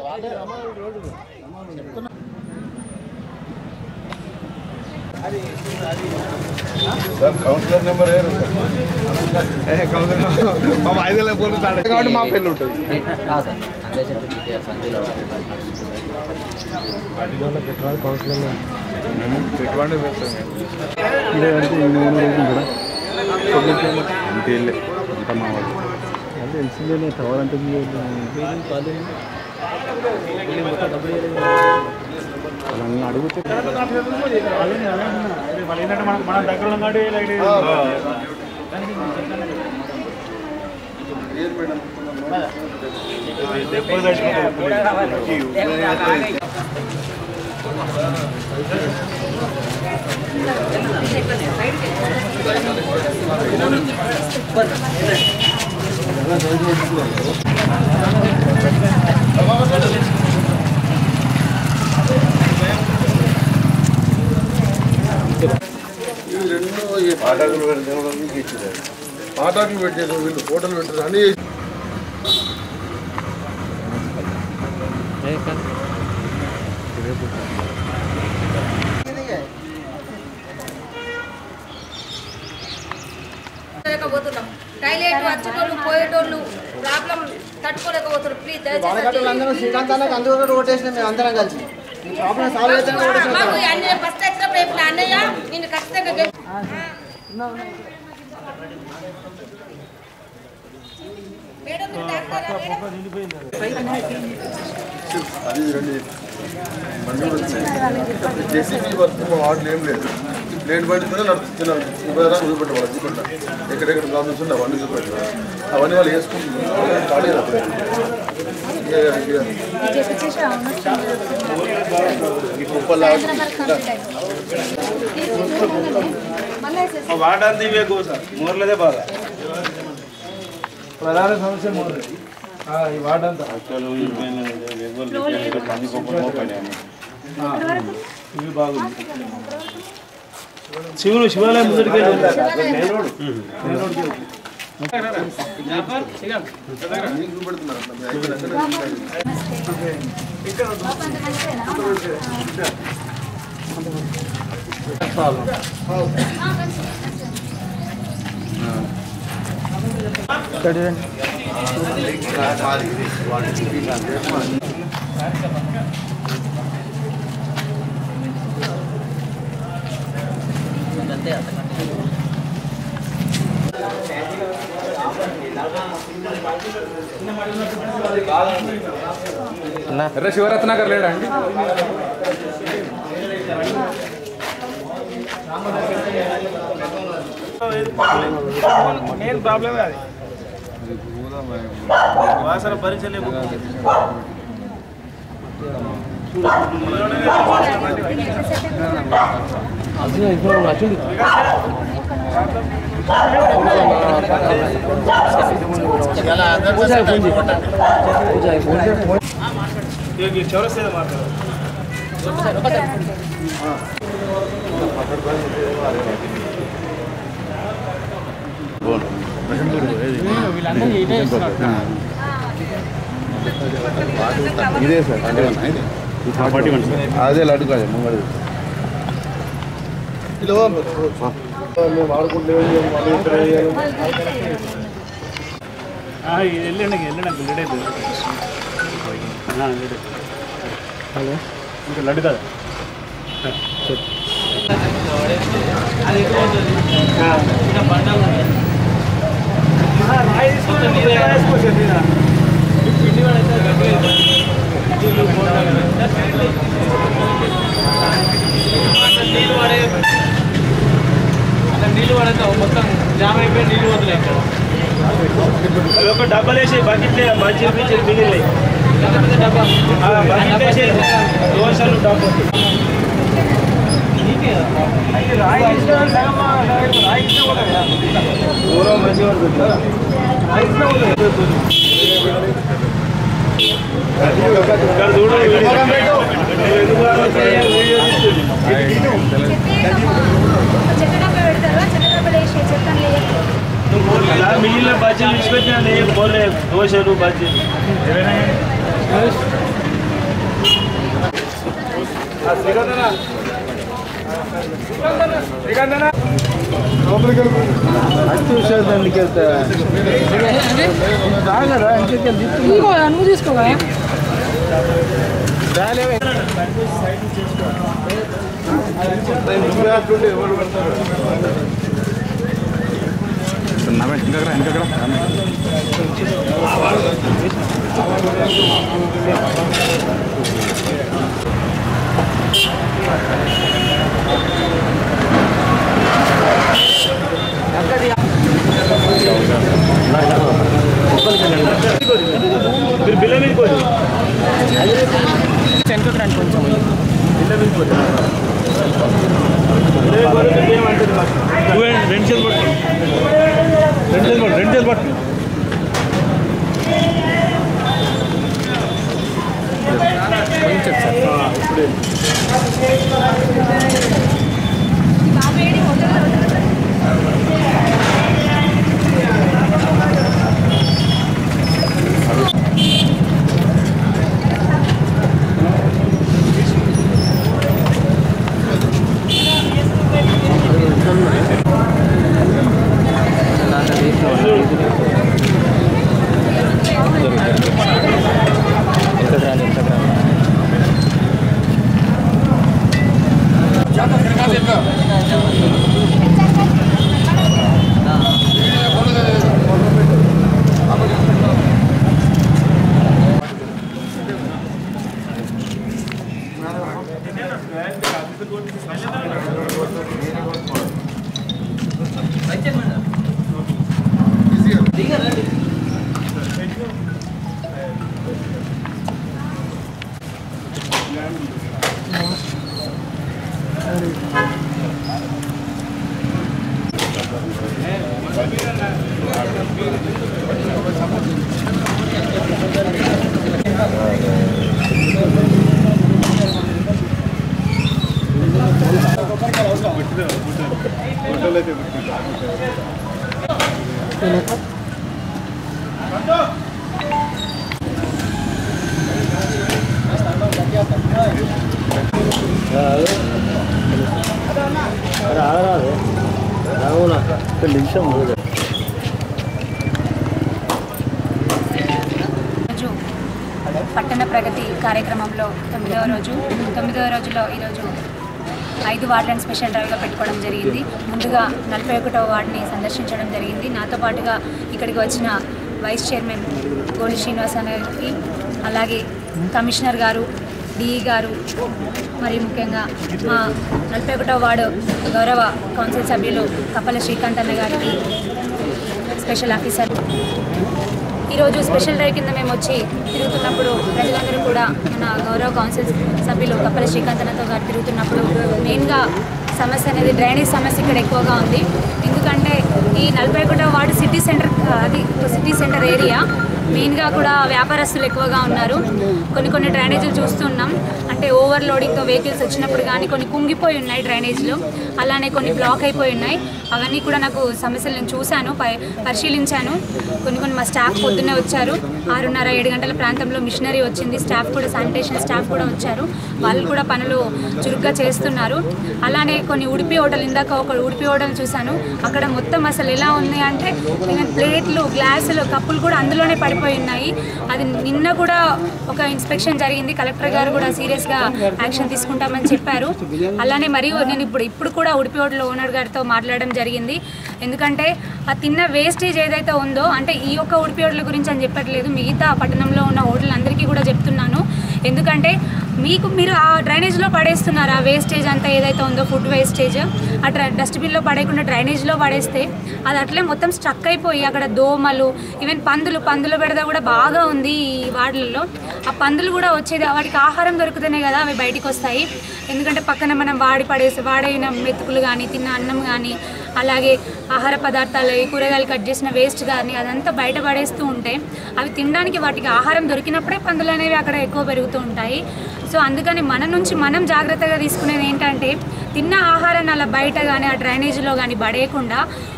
Sir councillor number ఏ మా ఐదు police కాబట్టి మా పెళ్ళి ఉంటుంది పెట్టుబడి అంతే వెళ్ళే అంత మా వాళ్ళు తెలిసిందే కావాలంటే వాళ్ళని అడిగితే మన దగ్గర ఉన్నాడు ఇవి రెండు ఈ పాఠకులు పెడితే మీకు ఇచ్చింది పాఠకులు పెట్టేది వీళ్ళు ఫోటోలు పెట్టారు అన్ని చేసి లేకపోతున్నాం టాయిలెట్ వచ్చేటోళ్ళు పోయేటోళ్ళు ప్రాబ్లం తట్టుకోలేకపోతున్నారు ప్లీజ్ దయచేసి శ్రీకాంత్ అన్నకు అందులో ఓటేసిన మేము అందరం కలిసి ఈ ప్రాబ్లం సాల్వ్ అయితే ఓటేసిన మాకు అన్నయ్య ఫస్ట్ వచ్చినప్పుడు చెప్పిన అన్నయ్య నేను ఖచ్చితంగా గెలి- మేడం మీరు డాక్టరా మేడం? అది రెండు బండి వచ్చినాయి జేసీబీ వర్క్ మా వార్డులో ఏం లేదు ప్లేట్ బండి కూడా నడుపుతున్నారు చూపెట్టా చూపెట్టారు వాళ్ళు చూపెట్టా ఎక్కడెక్కడ ప్రాబ్లమ్స్ ఉన్నాయి అవన్నీ చూపెట్టారు అవన్నీ వాళ్ళు వేసుకుంటున్నారు ఖాళీ రాదు. ఇక- ఇక- ఈ కుప్పలా వాటర్ దివే సార్ మూరలేదే బాధ ప్రధాన సమస్య మూరలే ఈ వాటర్ అంతా ఇవి బాగుంది శివుడు శివాలయం ముందరికి మీకు చూపెడుతున్నారు అట్లా. మీ అయిపోయినాక ఎర్ర శివరత్నాకర్ లేడా అండి మెయిన్ ప్రాబ్లమే అది వాసన భరించలేము చౌరస్తేదో మాట్లాడు ఇదే సార్ అదే లడ్డు కాదు ముంగడు కిలో మేము వాడుకుంటే వెళ్ళండి వెళ్ళండి లేట్ అవుతుంది హలో ఇంకా లడ్డు కదా నీళ్ళు పడక మొత్తం జామ్ అయిపోయి నీళ్ళు వదిలే ఇక్కడ అవి ఒక డబ్బాలు వేసి బకెట్ మంచి పిచ్చి మిగిలినాయి బకెట్ వేసి దోశలు డబ్బా దూరం మంచిగా ఉంటుంది ఇక్కడ చూడు మిగిలిన బజ్జీలు విడిచిపెట్టిన పోలే దోశలు బజ్జీలు నువ్వు తీసుకోవా నవ్వే ఇంకా ఇంకా మీరు బిల్ల మీద పోయి రెండు చేతులు పట్టు రెండు చేతులు పట్టు రెండు చేతులు పట్టు రోజు పట్టణ ప్రగతి కార్యక్రమంలో తొమ్మిదవ రోజు తొమ్మిదవ రోజులో ఈరోజు ఐదు వార్డులను స్పెషల్ డ్రైవ్గా పెట్టుకోవడం జరిగింది ముందుగా నలభై ఒకటవ వార్డుని సందర్శించడం జరిగింది నాతో పాటుగా ఇక్కడికి వచ్చిన వైస్ చైర్మన్ గోలి శ్రీనివాస్ గారికి అలాగే కమిషనర్ గారు డిఈ గారు మరి ముఖ్యంగా మా నలభై ఒకటవ వార్డు గౌరవ కౌన్సిల్ సభ్యులు కప్పల శ్రీకాంత్ అన్న గారికి స్పెషల్ ఆఫీసర్ ఈరోజు స్పెషల్ డ్రైవ్ కింద మేము వచ్చి తిరుగుతున్నప్పుడు ప్రజలందరూ కూడా మన గౌరవ కౌన్సిల్ సభ్యులు కప్పల శ్రీకాంతనతో గారు తిరుగుతున్నప్పుడు మెయిన్గా సమస్య అనేది డ్రైనేజ్ సమస్య ఇక్కడ ఎక్కువగా ఉంది ఎందుకంటే ఈ నలభై ఒకటో వార్డు సిటీ సెంటర్ అది సిటీ సెంటర్ ఏరియా మెయిన్గా కూడా వ్యాపారస్తులు ఎక్కువగా ఉన్నారు కొన్ని కొన్ని డ్రైనేజీలు చూస్తున్నాం అంటే ఓవర్లోడింగ్తో వెహికల్స్ వచ్చినప్పుడు కానీ కొన్ని కుంగిపోయి ఉన్నాయి డ్రైనేజీలు అలానే కొన్ని బ్లాక్ అయిపోయి ఉన్నాయి అవన్నీ కూడా నాకు సమస్యలు నేను చూశాను ప- పరిశీలించాను కొన్ని కొన్ని మా స్టాఫ్ పొద్దున్నే వచ్చారు ఆరున్నర ఏడు గంటల ప్రాంతంలో మిషనరీ వచ్చింది స్టాఫ్ కూడా శానిటేషన్ స్టాఫ్ కూడా వచ్చారు వాళ్ళు కూడా పనులు చురుగ్గా చేస్తున్నారు అలానే కొన్ని ఉడిపి హోటల్ ఇందాక ఒక ఉడిపి హోటల్ చూశాను అక్కడ మొత్తం అసలు ఎలా ఉంది అంటే ఈవెన్ ప్లేట్లు గ్లాసులు కప్పులు కూడా అందులోనే పడిపోయి ఉన్నాయి అది నిన్న కూడా ఒక ఇన్స్పెక్షన్ జరిగింది కలెక్టర్ గారు కూడా సీరియస్గా యాక్షన్ తీసుకుంటామని చెప్పారు అలానే మరియు నేను ఇప్పుడు ఇప్పుడు కూడా ఉడిపి హోటల్ ఓనర్ గారితో మాట్లాడడం జరిగింది ఎందుకంటే ఆ తిన్న వేస్టేజ్ ఏదైతే ఉందో అంటే ఈ యొక్క ఉడిపి హోటల్ గురించి అని చెప్పట్లేదు మిగతా పట్టణంలో ఉన్న హోటల్ అందరికీ కూడా చెప్తున్నాను ఎందుకంటే మీకు మీరు ఆ డ్రైనేజ్లో పడేస్తున్నారు ఆ వేస్టేజ్ అంతా ఏదైతే ఉందో ఫుడ్ వేస్టేజ్ ఆ డ్రై డస్ట్బిన్లో పడేయకుండా డ్రైనేజ్లో పడేస్తే అది అట్లే మొత్తం స్ట్రక్ అయిపోయి అక్కడ దోమలు ఈవెన్ పందులు పందుల బెడద కూడా బాగా ఉంది ఈ వార్డులలో ఆ పందులు కూడా వచ్చేది వాటికి ఆహారం దొరికితేనే కదా అవి బయటికి వస్తాయి ఎందుకంటే పక్కన మనం వాడి పడేసి వాడైన మెతుకులు కానీ తిన్న అన్నం కానీ అలాగే ఆహార పదార్థాలు ఈ కూరగాయలు కట్ చేసిన వేస్ట్ కానీ అదంతా బయట పడేస్తూ ఉంటే అవి తినడానికి వాటికి ఆహారం దొరికినప్పుడే పందులు అనేవి అక్కడ ఎక్కువ పెరుగుతూ ఉంటాయి సో అందుకని మన నుంచి మనం జాగ్రత్తగా తీసుకునేది ఏంటంటే తిన్న ఆహారాన్ని అలా బయట కానీ ఆ డ్రైనేజీలో కానీ పడేయకుండా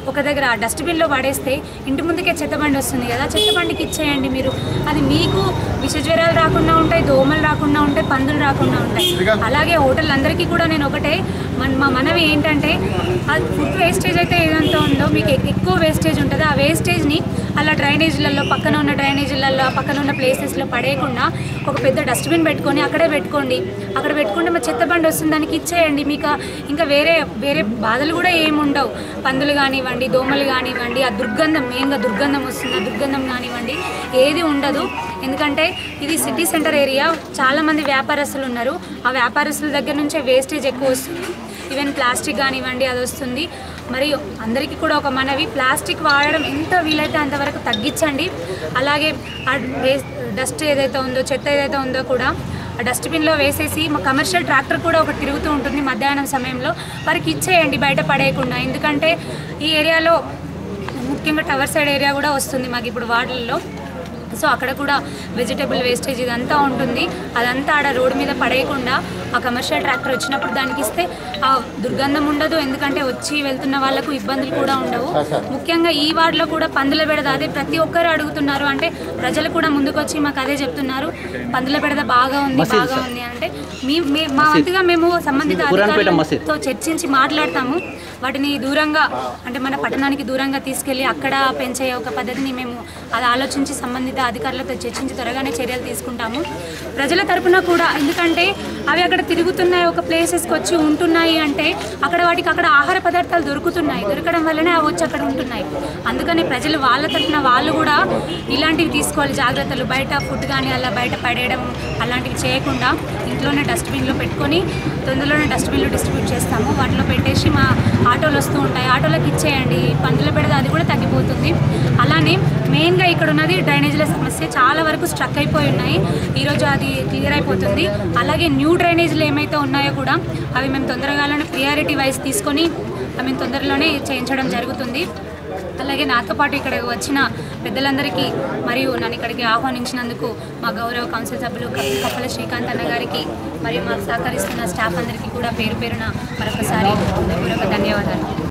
ఒక దగ్గర డస్ట్బిన్లో పడేస్తే ఇంటి ముందుకే చెత్తబండి వస్తుంది కదా చెత్తబండికి ఇచ్చేయండి మీరు అది మీకు విషజ్వరాలు రాకుండా ఉంటాయి దోమలు రాకుండా ఉంటాయి పందులు రాకుండా ఉంటాయి అలాగే హోటల్ అందరికీ కూడా నేను ఒకటే మన మా మనవి ఏంటంటే ఆ ఫుడ్ వేస్టేజ్ అయితే ఏదంతా ఉందో మీకు ఎక్- ఎక్కువ వేస్టేజ్ ఉంటుంది ఆ వేస్టేజ్ని అలా డ్రైనేజీలలో పక్కన ఉన్న డ్రైనేజీలలో పక్కన ఉన్న ప్లేసెస్లో పడేయకుండా ఒక పెద్ద డస్ట్బిన్ పెట్టుకొని అక్కడే పెట్టుకోండి అక్కడ పెట్టుకుంటే మా చెత్త బండి వస్తుంది దానికి ఇచ్చేయండి మీకు ఇంకా వేరే వేరే బాధలు కూడా ఏమి ఉండవు పందులు కానివ్వండి దోమలు కానివ్వండి ఆ దుర్గంధం మెయిన్గా దుర్గంధం వస్తుంది ఆ దుర్గంధం కానివ్వండి ఏది ఉండదు ఎందుకంటే ఇది సిటీ సెంటర్ ఏరియా చాలామంది వ్యాపారస్తులు ఉన్నారు ఆ వ్యాపారస్తుల దగ్గర నుంచే వేస్టేజ్ ఎక్కువ వస్తుంది ఈవెన్ ప్లాస్టిక్ కానివ్వండి అది వస్తుంది మరియు అందరికీ కూడా ఒక మనవి ప్లాస్టిక్ వాడడం ఎంత వీలైతే అంతవరకు తగ్గించండి అలాగే ఆ వేస్ట్ డస్ట్ ఏదైతే ఉందో చెత్త ఏదైతే ఉందో కూడా ఆ డస్ట్బిన్లో వేసేసి మా కమర్షియల్ ట్రాక్టర్ కూడా ఒకటి తిరుగుతూ ఉంటుంది మధ్యాహ్నం సమయంలో వారికి ఇచ్చేయండి బయట పడేయకుండా ఎందుకంటే ఈ ఏరియాలో ముఖ్యంగా టవర్ సైడ్ ఏరియా కూడా వస్తుంది మాకు ఇప్పుడు వార్డులలో సో అక్కడ కూడా వెజిటేబుల్ వేస్టేజ్ ఇదంతా ఉంటుంది అదంతా ఆడ రోడ్డు మీద పడేయకుండా ఆ కమర్షియల్ ట్రాక్టర్ వచ్చినప్పుడు దానికి ఇస్తే ఆ దుర్గంధం ఉండదు ఎందుకంటే వచ్చి వెళ్తున్న వాళ్ళకు ఇబ్బందులు కూడా ఉండవు ముఖ్యంగా ఈ వార్డులో కూడా పందుల బెడద అదే ప్రతి ఒక్కరు అడుగుతున్నారు అంటే ప్రజలు కూడా ముందుకు వచ్చి మాకు అదే చెప్తున్నారు పందుల బెడద బాగా ఉంది బాగా ఉంది అంటే మీ మే- మా వంతుగా మేము సంబంధిత అధికారులతో చర్చించి మాట్లాడతాము వాటిని దూరంగా అంటే మన పట్టణానికి దూరంగా తీసుకెళ్ళి అక్కడ పెంచే ఒక పద్ధతిని మేము అది ఆలోచించి సంబంధిత అధికారులతో చర్చించి త్వరగానే చర్యలు తీసుకుంటాము ప్రజల తరపున కూడా ఎందుకంటే అవి అక్కడ తిరుగుతున్నాయి ఒక ప్లేసెస్కి వచ్చి ఉంటున్నాయి అంటే అక్కడ వాటికి అక్కడ ఆహార పదార్థాలు దొరుకుతున్నాయి దొరకడం వల్లనే అవి వచ్చి అక్కడ ఉంటున్నాయి అందుకని ప్రజలు వాళ్ళ తరపున వాళ్ళు కూడా ఇలాంటివి తీసుకోవాలి జాగ్రత్తలు బయట ఫుడ్ కానీ అలా బయట పడేయడం అలాంటివి చేయకుండా ఇంట్లోనే డస్ట్బిన్లో పెట్టుకొని తొందరలోనే డస్ట్బిన్లో డిస్ట్రిబ్యూట్ చేస్తాము వాటిలో పెట్టేసి మా ఆటోలు వస్తూ ఉంటాయి ఆటోలకు ఇచ్చేయండి పందుల పెడద అది కూడా తగ్గిపోతుంది అలానే మెయిన్గా ఇక్కడ ఉన్నది డ్రైనేజీల సమస్య చాలా వరకు స్ట్రక్ అయిపోయి ఉన్నాయి ఈరోజు అది క్లియర్ అయిపోతుంది అలాగే న్యూ డ్రైనేజీలు ఏమైతే ఉన్నాయో కూడా అవి మేము తొందరగానే ప్రియారిటీ వైజ్ తీసుకొని అవి మేము తొందరలోనే చేయించడం జరుగుతుంది అలాగే నాతో పాటు ఇక్కడ వచ్చిన పెద్దలందరికీ మరియు నన్ను ఇక్కడికి ఆహ్వానించినందుకు మా గౌరవ కౌన్సిల్ సభ్యులు కప్- కప్పల శ్రీకాంత్ అన్న గారికి మరియు మాకు సహకరిస్తున్న స్టాఫ్ అందరికీ కూడా పేరు పేరున మరొకసారి హృదయపూర్వక ధన్యవాదాలు